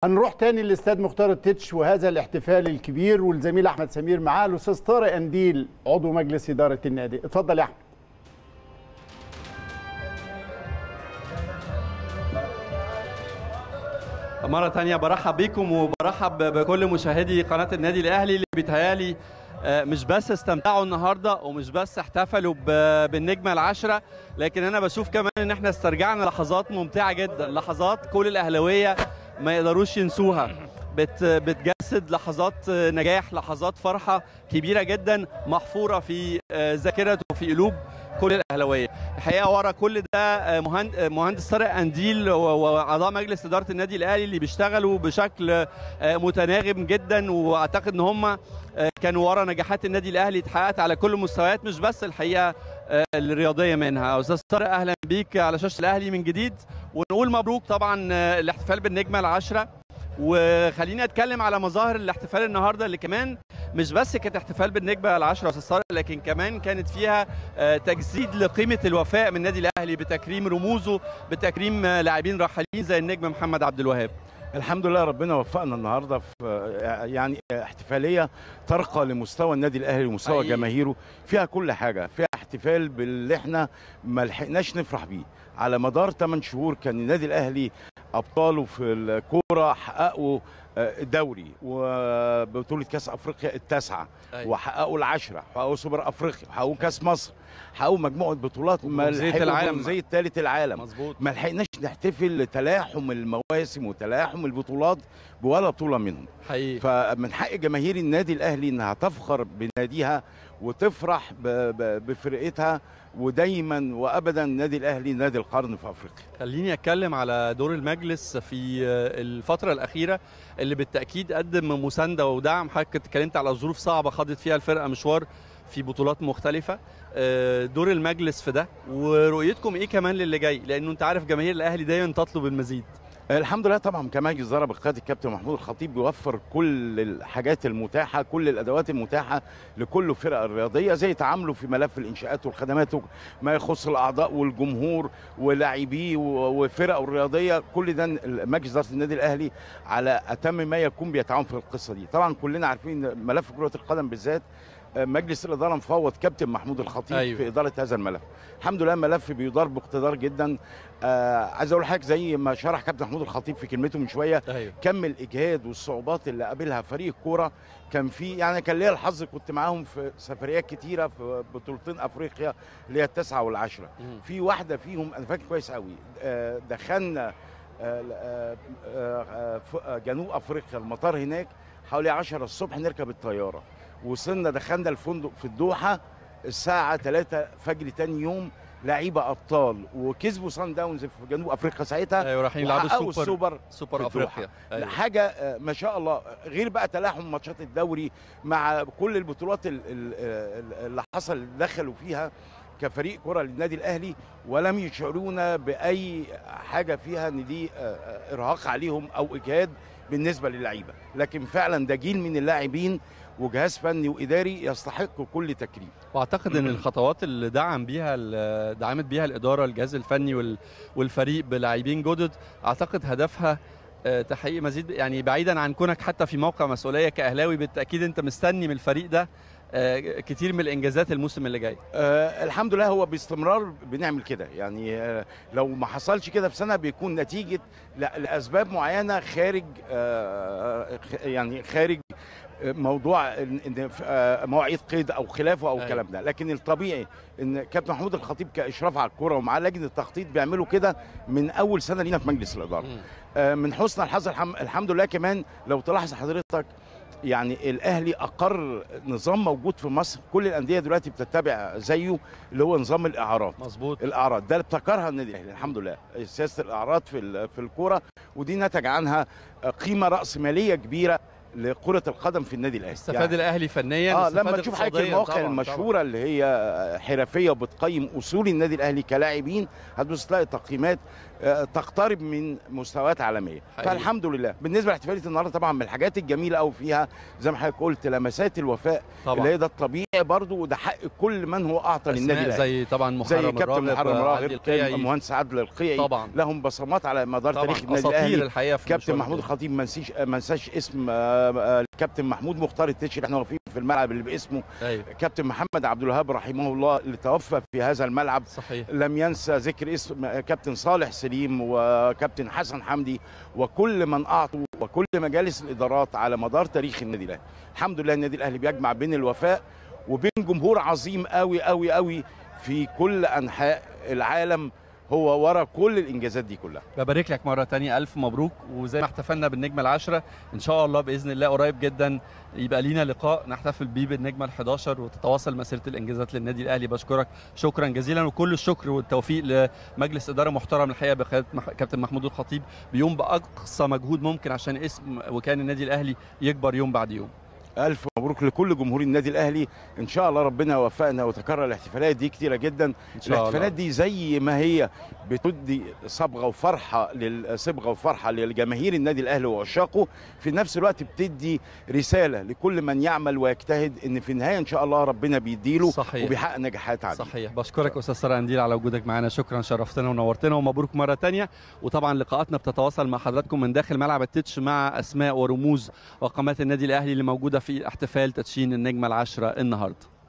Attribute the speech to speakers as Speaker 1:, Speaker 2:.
Speaker 1: هنروح تاني لاستاد مختار التتش وهذا الاحتفال الكبير والزميل احمد سمير معاه الاستاذ طارق انديل عضو مجلس اداره النادي اتفضل يا احمد
Speaker 2: مرة تانية برحب بيكم وبرحب بكل مشاهدي قناة النادي الأهلي اللي بيتهيالي مش بس استمتعوا النهارده ومش بس احتفلوا بالنجمه العشره لكن انا بشوف كمان ان احنا استرجعنا لحظات ممتعه جدا لحظات كل الاهلاويه ما يقدروش ينسوها بت بتجسد لحظات نجاح لحظات فرحه كبيره جدا محفوره في ذاكره وفي قلوب كل الاهلاويه الحقيقه ورا كل ده مهندس طارق انديل واعضاء مجلس اداره النادي الاهلي اللي بيشتغلوا بشكل متناغم جدا واعتقد ان هم كانوا ورا نجاحات النادي الاهلي اتحققت على كل المستويات مش بس الحقيقه الرياضيه منها استاذ طارق اهلا بيك على شاشه الاهلي من جديد ونقول مبروك طبعا الاحتفال بالنجمه العشره وخليني اتكلم على مظاهر الاحتفال النهارده اللي كمان مش بس كانت احتفال بالنجمه العشره استاذ طارق لكن كمان كانت فيها تجسيد لقيمه الوفاء من النادي الاهلي بتكريم رموزه بتكريم لاعبين راحلين زي النجم محمد عبد الوهاب
Speaker 3: الحمد لله ربنا وفقنا النهارده في يعني احتفاليه ترقى لمستوى النادي الاهلي ومستوى أي. جماهيره فيها كل حاجه فيها احتفال باللي احنا ما لحقناش نفرح بيه على مدار 8 شهور كان النادي الاهلي ابطاله في الكوره حققوا الدوري وبطوله كاس افريقيا التاسعه
Speaker 2: أيوة.
Speaker 3: وحققوا العشره حققوا سوبر افريقيا وحققوا كاس مصر حققوا مجموعه بطولات
Speaker 2: ما العالم
Speaker 3: زي الثالث العالم
Speaker 2: مظبوط
Speaker 3: ما لحقناش نحتفل لتلاحم المواسم وتلاحم البطولات بولا بطوله منهم
Speaker 2: حقيقي
Speaker 3: فمن حق جماهير النادي الاهلي انها تفخر بناديها وتفرح بفرقتها ودايما وابدا النادي الاهلي نادي القرن في افريقيا
Speaker 2: خليني اتكلم على دور المجلس في الفتره الاخيره اللي بالتاكيد قدم مسانده ودعم حضرتك اتكلمت على ظروف صعبه خاضت فيها الفرقه مشوار في بطولات مختلفة دور المجلس في ده ورؤيتكم ايه كمان للي جاي لانه انت عارف جماهير الاهلي دايما تطلب المزيد
Speaker 3: الحمد لله طبعا كمجلس اداره بقياده الكابتن محمود الخطيب بيوفر كل الحاجات المتاحه كل الادوات المتاحه لكل الفرق الرياضيه زي تعامله في ملف الانشاءات والخدمات ما يخص الاعضاء والجمهور ولاعبيه وفرقه الرياضيه كل ده مجلس اداره النادي الاهلي على اتم ما يكون بيتعاون في القصه دي طبعا كلنا عارفين ملف كره القدم بالذات مجلس الاداره مفوض كابتن محمود الخطيب
Speaker 2: أيوة.
Speaker 3: في اداره هذا الملف الحمد لله ملف بيدار باقتدار جدا آه عايز اقول لحضرتك زي ما شرح كابتن محمود الخطيب في كلمته من شويه
Speaker 2: أيوة.
Speaker 3: كم الاجهاد والصعوبات اللي قابلها فريق الكوره كان في يعني كان ليا الحظ كنت معاهم في سفريات كتيره في بطولتين افريقيا اللي هي التسعه والعشره
Speaker 2: مم.
Speaker 3: في واحده فيهم انا فاكر كويس قوي آه دخلنا آه آه آه آه جنوب افريقيا المطار هناك حوالي 10 الصبح نركب الطياره وصلنا دخلنا الفندق في الدوحه الساعه 3 فجر تاني يوم لعيبه ابطال وكسبوا سان داونز في جنوب افريقيا ساعتها
Speaker 2: ايوه رايحين يلعبوا
Speaker 3: وحققوا
Speaker 2: السوبر
Speaker 3: السوبر
Speaker 2: سوبر
Speaker 3: في الدوحة.
Speaker 2: افريقيا أيوة.
Speaker 3: حاجه آه، ما شاء الله غير بقى تلاحم ماتشات الدوري مع كل البطولات ال- ال- ال- اللي حصل دخلوا فيها كفريق كره للنادي الاهلي ولم يشعرونا باي حاجه فيها ان دي آه، آه، ارهاق عليهم او اجهاد بالنسبه للعيبه لكن فعلا ده جيل من اللاعبين وجهاز فني واداري يستحق كل تكريم
Speaker 2: واعتقد ان الخطوات اللي دعم بيها ال- دعمت بيها الاداره الجهاز الفني وال- والفريق بلاعبين جدد اعتقد هدفها آه، تحقيق مزيد يعني بعيدا عن كونك حتى في موقع مسؤوليه كاهلاوي بالتاكيد انت مستني من الفريق ده آه، كتير من الانجازات الموسم اللي جاي
Speaker 3: آه الحمد لله هو باستمرار بنعمل كده يعني آه لو ما حصلش كده في سنه بيكون نتيجه ل- لاسباب معينه خارج آه خ- يعني خارج آه، موضوع إن- إن في- آه، مواعيد قيد او خلافه او
Speaker 2: أيوة.
Speaker 3: الكلام ده لكن الطبيعي ان كابتن محمود الخطيب كاشراف على الكوره ومعاه لجنه التخطيط بيعملوا كده من اول سنه لينا في مجلس الاداره
Speaker 2: مم.
Speaker 3: آه، من حسن الحظ الحم... الحمد لله كمان لو تلاحظ حضرتك يعني الاهلي اقر نظام موجود في مصر كل الانديه دلوقتي بتتبع زيه اللي هو نظام الاعارات
Speaker 2: مظبوط
Speaker 3: الاعراض ده اللي ابتكرها النادي الاهلي الحمد لله سياسه الاعراض في ال- في الكوره ودي نتج عنها قيمه راسماليه كبيره لكره القدم في النادي الاهلي
Speaker 2: استفاد الاهلي فنيا
Speaker 3: اه
Speaker 2: استفاد
Speaker 3: لما تشوف حضرتك
Speaker 2: اقتصادياً
Speaker 3: المواقع
Speaker 2: طبعاً،
Speaker 3: المشهوره اللي هي حرفيه وبتقيم اصول النادي الاهلي كلاعبين هتبص تلاقي تقييمات آه، تقترب من مستويات عالميه
Speaker 2: حقيقي.
Speaker 3: فالحمد لله بالنسبه لاحتفاليه النهارده طبعا من الحاجات الجميله قوي فيها زي ما حضرتك قلت لمسات الوفاء اللي
Speaker 2: طبعا
Speaker 3: هي ده الطبيعي برضه وده حق كل من هو اعطى للنادي
Speaker 2: أسماء
Speaker 3: الاهلي
Speaker 2: زي طبعا
Speaker 3: زي
Speaker 2: محرم
Speaker 3: كابتن
Speaker 2: الراغب
Speaker 3: محرم
Speaker 2: عادل
Speaker 3: راغب
Speaker 2: القيعي.
Speaker 3: كان مهندس عادل القيعي
Speaker 2: طبعا
Speaker 3: لهم بصمات على مدار
Speaker 2: طبعا
Speaker 3: تاريخ النادي
Speaker 2: اساطير
Speaker 3: الاهلي
Speaker 2: الحقيقه في
Speaker 3: كابتن
Speaker 2: مشوار
Speaker 3: محمود
Speaker 2: النادي.
Speaker 3: الخطيب ما نسيش ما نساش اسم آه، آه، الكابتن محمود مختار التتش احنا واقفين في الملعب اللي باسمه
Speaker 2: ايوه
Speaker 3: كابتن محمد عبد الوهاب رحمه الله اللي توفى في هذا الملعب
Speaker 2: صحيح
Speaker 3: لم ينسى ذكر اسم كابتن صالح سليم وكابتن حسن حمدي وكل من اعطوا وكل مجالس الادارات على مدار تاريخ النادي الاهلي الحمد لله النادي الاهلي بيجمع بين الوفاء وبين جمهور عظيم قوي قوي قوي في كل انحاء العالم هو ورا كل الانجازات دي كلها
Speaker 2: ببارك لك مره تانية الف مبروك وزي ما احتفلنا بالنجمه العاشره ان شاء الله باذن الله قريب جدا يبقى لينا لقاء نحتفل بيه بالنجمه ال11 وتتواصل مسيره الانجازات للنادي الاهلي بشكرك شكرا جزيلا وكل الشكر والتوفيق لمجلس اداره محترم الحقيقه بقياده مح- كابتن محمود الخطيب بيقوم باقصى مجهود ممكن عشان اسم وكان النادي الاهلي يكبر يوم بعد يوم
Speaker 3: الف مبروك لكل جمهور النادي الاهلي ان شاء الله ربنا يوفقنا وتكرر الاحتفالات دي كتيره جدا
Speaker 2: ان شاء الله
Speaker 3: الاحتفالات دي زي ما هي بتدي صبغه وفرحه لل- صبغه وفرحه للجماهير النادي الاهلي وعشاقه في نفس الوقت بتدي رساله لكل من يعمل ويجتهد ان في النهايه ان شاء الله ربنا بيديله
Speaker 2: صحيح
Speaker 3: وبيحقق نجاحات عديده
Speaker 2: صحيح بشكرك استاذ ساره انديل على وجودك معنا شكرا شرفتنا ونورتنا ومبروك مره تانية وطبعا لقاءاتنا بتتواصل مع حضراتكم من داخل ملعب التتش مع اسماء ورموز وقامات النادي الاهلي اللي موجوده في احتفال تدشين النجمه العاشره النهارده